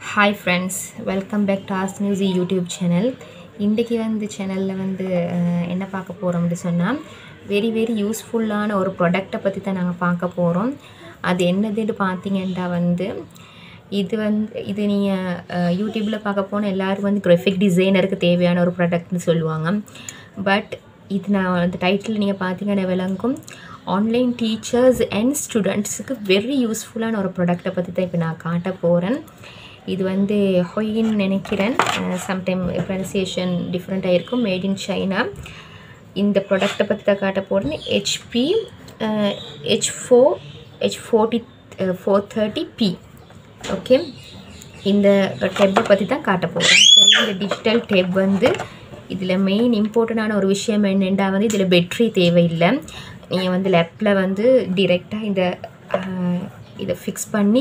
hi friends welcome back to AS music YouTube channel இன்றைக்கி வந்து சேனலில் வந்து அஹ், என்ன பார்க்க போகிறோம்னு சொன்னால் வெரி வெரி யூஸ்ஃபுல்லான ஒரு ப்ராடக்டை பற்றி தான் நாங்கள் பார்க்க போகிறோம் அது என்னதுன்னு பார்த்தீங்கன்னா வந்து இது வந்து இது நீங்கள் யூடியூப்பில் பார்க்க போனால் எல்லோரும் வந்து கிராஃபிக் டிசைனருக்கு தேவையான ஒரு ப்ராடக்ட்னு சொல்லுவாங்க பட் இது நான் அந்த டைட்டில் நீங்கள் பார்த்தீங்கன்னா விளங்கும் ஆன்லைன் டீச்சர்ஸ் அண்ட் ஸ்டூடெண்ட்ஸுக்கு வெரி யூஸ்ஃபுல்லான ஒரு ப்ராடக்ட்டை பற்றி தான் இப்போ நான் காட்ட போகிறேன் இது வந்து ஹொயின்னு நினைக்கிறேன் சம்டைம் ப்ரனன்சியேஷன் டிஃப்ரெண்ட்டாக இருக்கும் மேட் இன் சைனா இந்த ப்ராடக்ட்டை பற்றி தான் காட்ட போகிறேன் HP H four H forty four thirty P okay இந்த டெப்பை பற்றி தான் காட்ட போகிறேன் இந்த டிஜிட்டல் டெப் வந்து இதில் மெயின் இம்பார்ட்டண்டான ஒரு விஷயம் என்னென்னா வந்து இதில் பேட்ரி தேவையில்லை நீங்கள் வந்து லேப்பில் வந்து டிரெக்டாக இந்த அஹ், இதை ஃபிக்ஸ் பண்ணி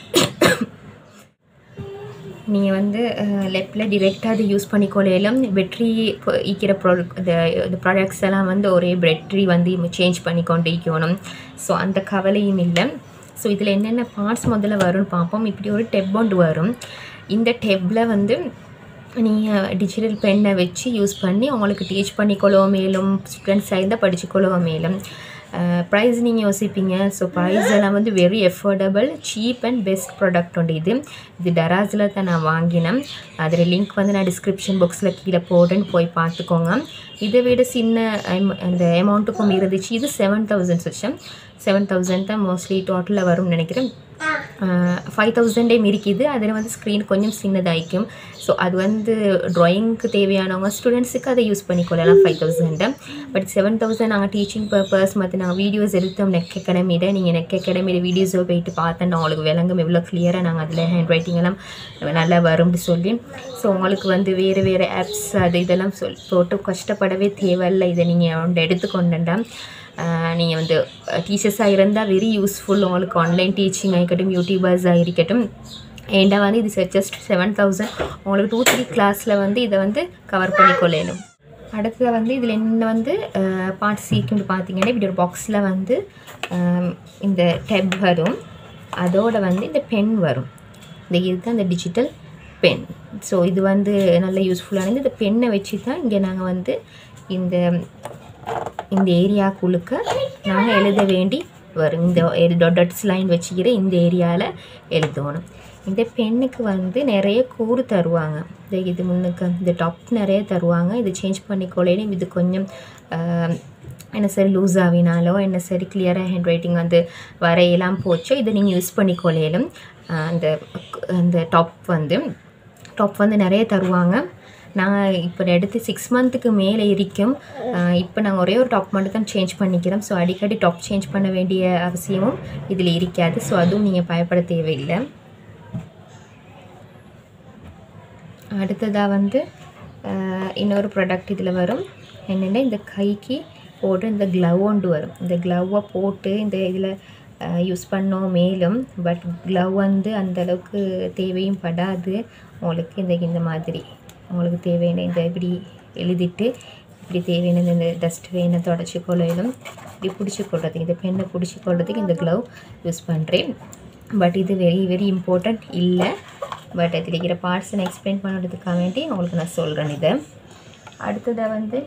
நீங்கள் வந்து லெஃப்டில் டிரெக்டாக அது யூஸ் பண்ணிக்கொள்ளையிலும் பெட்ரி ஈக்கிற ப்ராடக்ட் இந்த இந்த ப்ராடக்ட்ஸ் எல்லாம் வந்து ஒரே பெட்ரி வந்து சேஞ்ச் பண்ணி கொண்டு இருக்கணும் ஸோ அந்த கவலையும் இல்லை ஸோ இதில் என்னென்ன பார்ட்ஸ் முதல்ல வரும்னு பார்ப்போம் இப்படி ஒரு டெப் ஒன்று வரும் இந்த டெப்பில் வந்து நீங்கள் டிஜிட்டல் பென்னை வச்சு யூஸ் பண்ணி உங்களுக்கு டீச் பண்ணிக்கொள்ளவும் மேலும் ஸ்டூடெண்ட்ஸாக இருந்தால் படிச்சுக்கொள்ளவும் மேலும் ப்ரைஸ் நீங்கள் யோசிப்பீங்க ஸோ ப்ரைஸ் எல்லாம் வந்து very affordable cheap and best product உண்டு இது இது டராஸில் தான் நான் வாங்கினேன் அதில் லிங்க் வந்து நான் டிஸ்கிரிப்ஷன் பாக்ஸில் கீழே போடுறேன்னு போய் பார்த்துக்கோங்க இதை விட சின்ன am- அந்த அமௌண்ட்டுக்கும் இருந்துச்சு இது seven thousand system seven thousand தான் மோஸ்ட்லி டோட்டலில் வரும்னு நினைக்கிறேன் ஃபைவ் தௌசண்டே மிரிக்குது அதில் வந்து ஸ்க்ரீன் கொஞ்சம் சின்னதாயிக்கும் ஸோ அது வந்து ட்ராயிங்க்கு தேவையானவங்க ஸ்டூடெண்ட்ஸுக்கு அதை யூஸ் பண்ணிக்கொள்ளலாம் ஃபைவ் தௌசண்டை பட் செவன் தௌசண்ட் நாங்கள் டீச்சிங் பர்பஸ் மற்ற நாங்கள் வீடியோஸ் எடுத்தோம் நெக் அகாடமியில் நீங்கள் நெக் அகாடமியில் வீடியோஸோ போயிட்டு பார்த்தோன்னா உங்களுக்கு விளங்கும் எவ்வளோ கிளியராக நாங்கள் அதில் ஹேண்ட் ரைட்டிங் எல்லாம் நல்லா வரும்னு சொல்லி ஸோ உங்களுக்கு வந்து வேறு வேறு ஆப்ஸ் அது இதெல்லாம் சொல் போட்டு கஷ்டப்படவே தேவையில்லை இதை நீங்கள் வந்து எடுத்துக்கொண்டா நீங்கள் வந்து டீச்சர்ஸாக இருந்தால் வெரி யூஸ்ஃபுல் உங்களுக்கு ஆன்லைன் டீச்சிங் ஆகிக்கட்டும் யூடியூபர்ஸாக இருக்கட்டும் ஏண்டா வந்து இது ஜஸ்ட் செவன் தௌசண்ட் உங்களுக்கு டூ த்ரீ கிளாஸில் வந்து இதை வந்து கவர் பண்ணிக்கொள்ளணும் அடுத்தது வந்து இதில் என்ன வந்து பார்ட் சீக்குன்னு பார்த்தீங்கன்னா இப்படி ஒரு பாக்ஸில் வந்து அஹ், இந்த டெப் வரும் அதோட வந்து இந்த பென் வரும் இந்த இதுதான் இந்த டிஜிட்டல் பென் ஸோ இது வந்து நல்ல யூஸ்ஃபுல்லானது இந்த பென்னை வச்சு தான் இங்கே நாங்கள் வந்து இந்த இந்த ஏரியாக்குள்ளுக்க நாங்கள் எழுத வேண்டி வரும் இந்த டொட்ஸ் லைன் வச்சுக்கிற இந்த ஏரியாவில் எழுதணும் இந்த பெண்ணுக்கு வந்து நிறைய கூறு தருவாங்க இந்த இது முன்னுக்கு இந்த டாப் நிறைய தருவாங்க இது சேஞ்ச் பண்ணிக்கொள்ளேன்னு இது கொஞ்சம் ஆஹ், என்ன சரி லூஸ் ஆகினாலோ என்ன சரி கிளியராக ஹேண்ட் ரைட்டிங் வந்து வரையெல்லாம் போச்சோ இதை நீங்கள் யூஸ் பண்ணிக்கொள்ளையிலும் ஆஹ், அந்த அந்த டாப் வந்து டாப் வந்து நிறைய தருவாங்க நான் இப்போ எடுத்து சிக்ஸ் மந்த்துக்கு மேலே இருக்கும் இப்போ நாங்கள் ஒரே ஒரு டாப் மட்டும் தான் சேஞ்ச் பண்ணிக்கிறோம் ஸோ அடிக்கடி டாப் சேஞ்ச் பண்ண வேண்டிய அவசியமும் இதில் இருக்காது ஸோ அதுவும் நீங்கள் பயப்பட தேவையில்லை அடுத்ததாக வந்து ஆஹ், இன்னொரு ப்ராடக்ட் இதில் வரும் என்னென்னா இந்த கைக்கு போட்டு இந்த க்ளவ் ஒன்று வரும் இந்த க்ளவ்வை போட்டு இந்த இதில் யூஸ் பண்ணோம் மேலும் பட் க்ளவ் வந்து அந்த அளவுக்கு தேவையும் படாது உங்களுக்கு இந்த இந்த மாதிரி உங்களுக்கு தேவையான இந்த இப்படி எழுதிட்டு இப்படி தேவையான இந்த டஸ்ட் வேனை தொடச்சி கொள்ளையிலும் இப்படி பிடிச்சி கொள்றதுக்கு இந்த பெண்ணை பிடிச்சி கொள்றதுக்கு இந்த க்ளவ் யூஸ் பண்ணுறேன் பட் இது வெரி வெரி இம்பார்ட்டண்ட் இல்லை பட் அதில் இருக்கிற பார்ட்ஸ் நான் எக்ஸ்பிளைன் பண்ணுறதுக்காக வேண்டி உங்களுக்கு நான் சொல்கிறேன் இதை அடுத்ததாக வந்து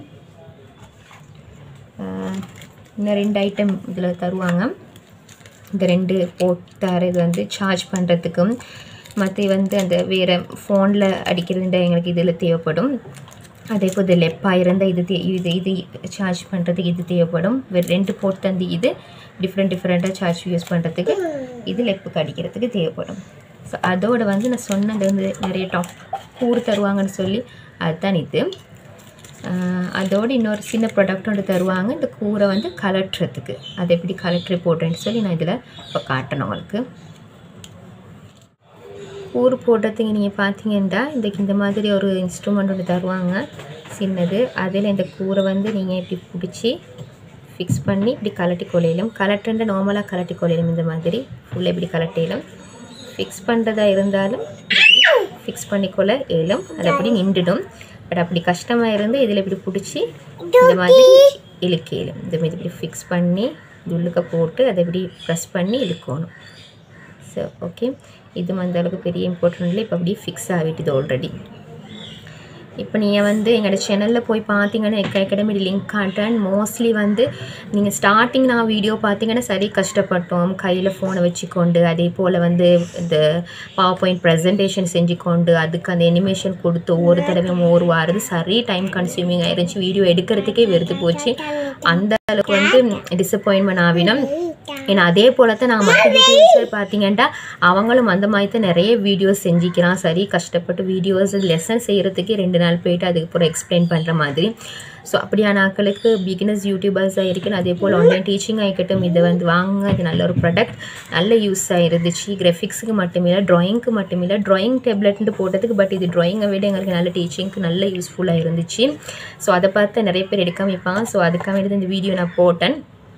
ஆஹ், இன்னும் ரெண்டு ஐட்டம் இதில் தருவாங்க இந்த ரெண்டு போட்டார் இது வந்து சார்ஜ் பண்ணுறதுக்கும் மற்ற வந்து அந்த வேறு ஃபோனில் அடிக்கிறதுன்ற எங்களுக்கு இதில் தேவைப்படும் அதே போல் இது லெப்பாக இருந்தால் இது தே- இது இது சார்ஜ் பண்ணுறதுக்கு இது தேவைப்படும் வேறு ரெண்டு போட் தந்து இது டிஃப்ரெண்ட் டிஃப்ரெண்ட்டாக சார்ஜ் யூஸ் பண்ணுறதுக்கு இது லெப்புக்கு அடிக்கிறதுக்கு தேவைப்படும் ஸோ அதோட வந்து நான் சொன்னது வந்து நிறைய டாப் கூறு தருவாங்கன்னு சொல்லி அதுதான் இது ஆஹ் அதோட இன்னொரு சின்ன ப்ராடக்ட் ஒன்று தருவாங்க இந்த கூரை வந்து கலட்டுறதுக்கு அதை எப்படி கலற்றி போடுறேன்னு சொல்லி நான் இதில் இப்போ காட்டணும் உங்களுக்கு கூறு போடுறதுக்கு நீங்கள் பார்த்தீங்கன்னா இந்த இந்த மாதிரி ஒரு இன்ஸ்ட்ருமெண்ட் ஒன்று தருவாங்க சின்னது அதில் இந்த கூரை வந்து நீங்கள் இப்படி பிடிச்சி ஃபிக்ஸ் பண்ணி இப்படி கலட்டி கொள்ளையிலும் கலட்டுன்ற நார்மலாக கலட்டி கொள்ளையிலும் இந்த மாதிரி ஃபுல்லாக இப்படி கலட்டிலும் ஃபிக்ஸ் பண்ணுறதா இருந்தாலும் ஃபிக்ஸ் பண்ணிக்கொள்ள இயலும் அது அப்படி நின்றுடும் பட் அப்படி கஷ்டமாக இருந்து இதில் இப்படி பிடிச்சி இந்த மாதிரி இழுக்க இயலும் இந்த மாதிரி இப்படி ஃபிக்ஸ் பண்ணி இது உள்ளுக்க போட்டு அதை இப்படி ப்ரெஸ் பண்ணி இழுக்கணும் ஸோ ஓகே இது அந்த அளவுக்கு பெரிய இம்பார்ட்டன்ட் இல்லை இப்போ அப்படியே ஃபிக்ஸ் ஆகிட்டுது ஆல்ரெடி இப்போ நீங்கள் வந்து எங்களோட சேனலில் போய் பார்த்தீங்கன்னா எக்க அகாடமி லிங்க் காட்டுறேன் மோஸ்ட்லி வந்து நீங்கள் ஸ்டார்டிங் நான் வீடியோ பார்த்தீங்கன்னா சரி கஷ்டப்பட்டோம் கையில் ஃபோனை வச்சுக்கொண்டு அதே போல் வந்து இந்த பவர் பாயிண்ட் ப்ரெசன்டேஷன் செஞ்சுக்கொண்டு அதுக்கு அந்த அனிமேஷன் கொடுத்து ஒவ்வொரு தடவையும் ஒரு வாரது சரி டைம் கன்சியூமிங் ஆயிருந்துச்சு வீடியோ எடுக்கிறதுக்கே வெறுத்து போச்சு அந்த அளவுக்கு வந்து டிசப்பாயின்மெண்ட் ஆகினோம் ஏன்னா அதே போல தான் நான் மற்ற யூடியூபர்ஸர் பார்த்தீங்கன்னா அவங்களும் அந்த மாதிரி தான் நிறைய வீடியோஸ் செஞ்சுக்கிறான் சரி கஷ்டப்பட்டு வீடியோஸ் லெசன் செய்கிறதுக்கே ரெண்டு நாள் போயிட்டு அதுக்கப்புறம் எக்ஸ்பிளைன் பண்ணுற மாதிரி ஸோ அப்படியான ஆட்களுக்கு பிகினர்ஸ் யூடியூபர்ஸாக இருக்கணும் அதே போல் ஆன்லைன் டீச்சிங் ஆகிக்கட்டும் இதை வந்து வாங்க இது நல்ல ஒரு ப்ராடக்ட் நல்ல யூஸாக இருந்துச்சு கிராஃபிக்ஸுக்கு மட்டுமே இல்லை ட்ராயிங்க்கு மட்டுமே இல்லை ட்ராயிங் டேப்லெட்னு போட்டதுக்கு பட் இது ட்ராயிங்கை விட எங்களுக்கு நல்ல டீச்சிங்க்கு நல்ல யூஸ்ஃபுல்லாக இருந்துச்சு ஸோ அதை பார்த்து நிறைய பேர் எடுக்காம வைப்பாங்க ஸோ அதுக்காக வேண்டி இந்த வீடியோ நான் போட்டேன்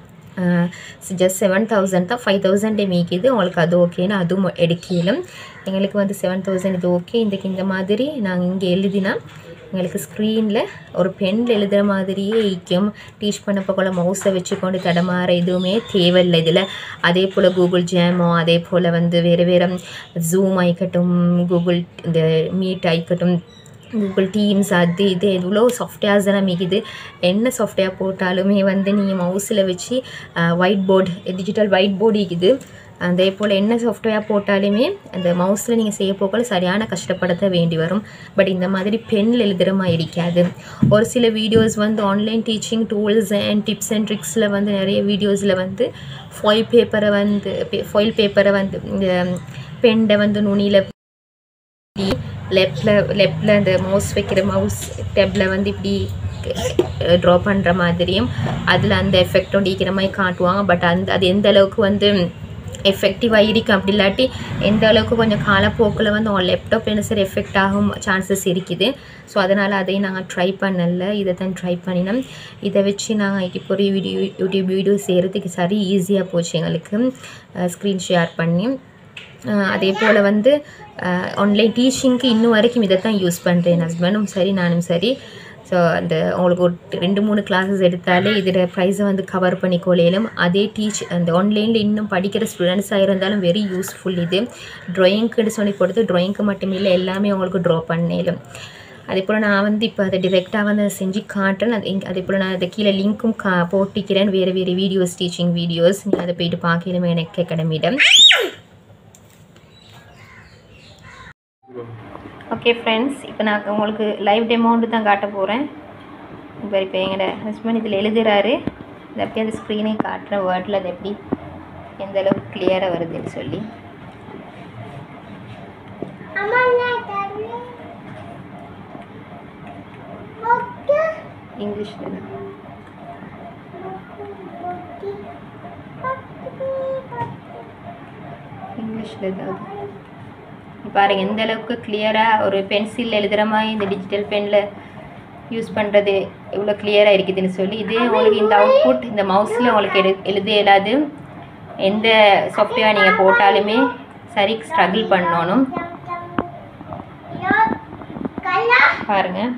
ஜஸ்ட் செவன் தௌசண்ட் தான் ஃபைவ் தௌசண்டே மீக்குது உங்களுக்கு அது ஓகேன்னு அதுவும் எடுக்கலும் எங்களுக்கு வந்து செவன் தௌசண்ட் இது ஓகே இன்றைக்கு இந்த மாதிரி நாங்கள் இங்கே எழுதினா எங்களுக்கு ஸ்க்ரீனில் ஒரு பெனில் எழுதுகிற மாதிரியே ஈக்கும் டீச் பண்ணப்போ கூட மவுஸை வச்சுக்கொண்டு தடமாற எதுவுமே தேவையில்லை இதில் அதே போல் கூகுள் ஜேமோ அதே போல் வந்து வேறு வேறு ஜூம் ஆயிக்கட்டும் கூகுள் இந்த மீட் ஆயிக்கட்டும் கூகுள் டீம்ஸ் அது இது எவ்வளோ சாஃப்ட்வேர்ஸ் எல்லாம் மிகுது என்ன சாஃப்ட்வேர் போட்டாலுமே வந்து நீங்கள் மவுஸில் வச்சு white board digital white board இருக்குது அதே போல் என்ன சாஃப்ட்வேர் போட்டாலுமே அந்த மவுஸில் நீங்கள் செய்ய போக்கள் சரியான கஷ்டப்படத்த வேண்டி வரும் பட் இந்த மாதிரி பெனில் எழுதுகிற மாதிரி இருக்காது ஒரு சில வீடியோஸ் வந்து online teaching tools and tips and ட்ரிக்ஸில் வந்து நிறைய வீடியோஸில் வந்து ஃபாயில் பேப்பரை வந்து ஃபாயில் பேப்பரை வந்து இந்த பெண்டை வந்து நுனியில் லெஃப்டில் லெஃப்டில் அந்த மவுஸ் வைக்கிற மவுஸ் டெப்பில் வந்து இப்படி ட்ரா பண்ணுற மாதிரியும் அதில் அந்த எஃபெக்டும் அடிக்கிற மாதிரி காட்டுவாங்க பட் அந்த அது எந்த அளவுக்கு வந்து எஃபெக்டிவாக இருக்கும் அப்படி இல்லாட்டி எந்த அளவுக்கு கொஞ்சம் காலப்போக்கில் வந்து உங்கள் லேப்டாப் என்ன சரி எஃபெக்ட் ஆகும் சான்சஸ் இருக்குது ஸோ அதனால் அதையும் நாங்கள் ட்ரை பண்ணல இதை தான் ட்ரை பண்ணினோம் இதை வச்சு நாங்கள் இப்போ ஒரு வீடியோ யூடியூப் வீடியோ செய்கிறதுக்கு சரி ஈஸியாக போச்சு எங்களுக்கு ஸ்க்ரீன் ஷேர் பண்ணி அதே போல் வந்து ஆன்லைன் டீச்சிங்க்கு இன்னும் வரைக்கும் இதை தான் யூஸ் பண்ணுறேன் ஹஸ்பண்டும் சரி நானும் சரி ஸோ அந்த உங்களுக்கு ஒரு ரெண்டு மூணு கிளாஸஸ் எடுத்தாலே இதில் ப்ரைஸை வந்து கவர் பண்ணிக்கொள்ளையிலும் அதே டீச் அந்த ஆன்லைனில் இன்னும் படிக்கிற ஸ்டூடெண்ட்ஸாக இருந்தாலும் வெரி யூஸ்ஃபுல் இது ட்ராயிங்க்குன்னு சொல்லி கொடுத்து ட்ராயிங்க்கு மட்டும் இல்லை எல்லாமே உங்களுக்கு ட்ரா பண்ணிடும் அதே போல் நான் வந்து இப்போ அதை டிரெக்டாக வந்து அதை செஞ்சு காட்டுறேன் அது அதே போல் நான் அதை கீழே லிங்க்கும் கா போட்டிக்கிறேன் வேறு வேறு வீடியோஸ் டீச்சிங் வீடியோஸ் நீங்கள் அதை போயிட்டு பார்க்கலுமே எனக்கு அகாடமியிடம் ஓகே ஃப்ரெண்ட்ஸ் இப்போ நான் உங்களுக்கு லைவ் டெமௌண்ட்டு தான் காட்ட போகிறேன் இப்போ இப்போ எங்களோட ஹஸ்பண்ட் இதில் எழுதுகிறாரு இதை அப்படியே அந்த ஸ்க்ரீனே காட்டுறேன் வேர்டில் அது எப்படி எந்த அளவுக்கு கிளியராக வருதுன்னு சொல்லி இங்கிலீஷில் தான் இங்கிலீஷில் தான் பாருங்கள் எந்த அளவுக்கு கிளியராக ஒரு பென்சில் எழுதுகிற மாதிரி இந்த டிஜிட்டல் பெனில் யூஸ் பண்ணுறது எவ்வளோ கிளியராக இருக்குதுன்னு சொல்லி இதே உங்களுக்கு இந்த அவுட்புட் இந்த மவுஸில் உங்களுக்கு எடு எழுத இயலாது எந்த சாஃப்ட்வேர் நீங்கள் போட்டாலுமே சரி ஸ்ட்ரகிள் பண்ணணும் பாருங்கள்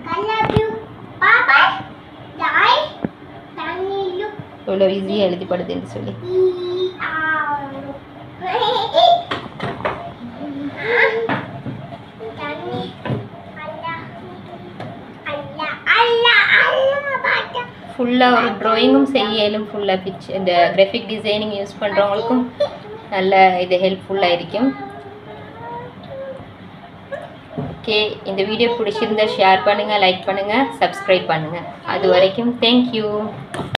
எவ்வளோ ஈஸியாக எழுதிப்படுதுன்னு சொல்லி ஃபுல்லாக ஒரு ட்ராயிங்கும் செய்யலும் ஃபுல்லாக பிச் இந்த கிராஃபிக் டிசைனிங் யூஸ் பண்ணுறவங்களுக்கும் நல்ல இது ஹெல்ப்ஃபுல்லாக இருக்கும் ஓகே இந்த வீடியோ பிடிச்சிருந்தா ஷேர் பண்ணுங்கள் லைக் பண்ணுங்கள் சப்ஸ்கிரைப் பண்ணுங்கள் அது வரைக்கும் தேங்க்யூ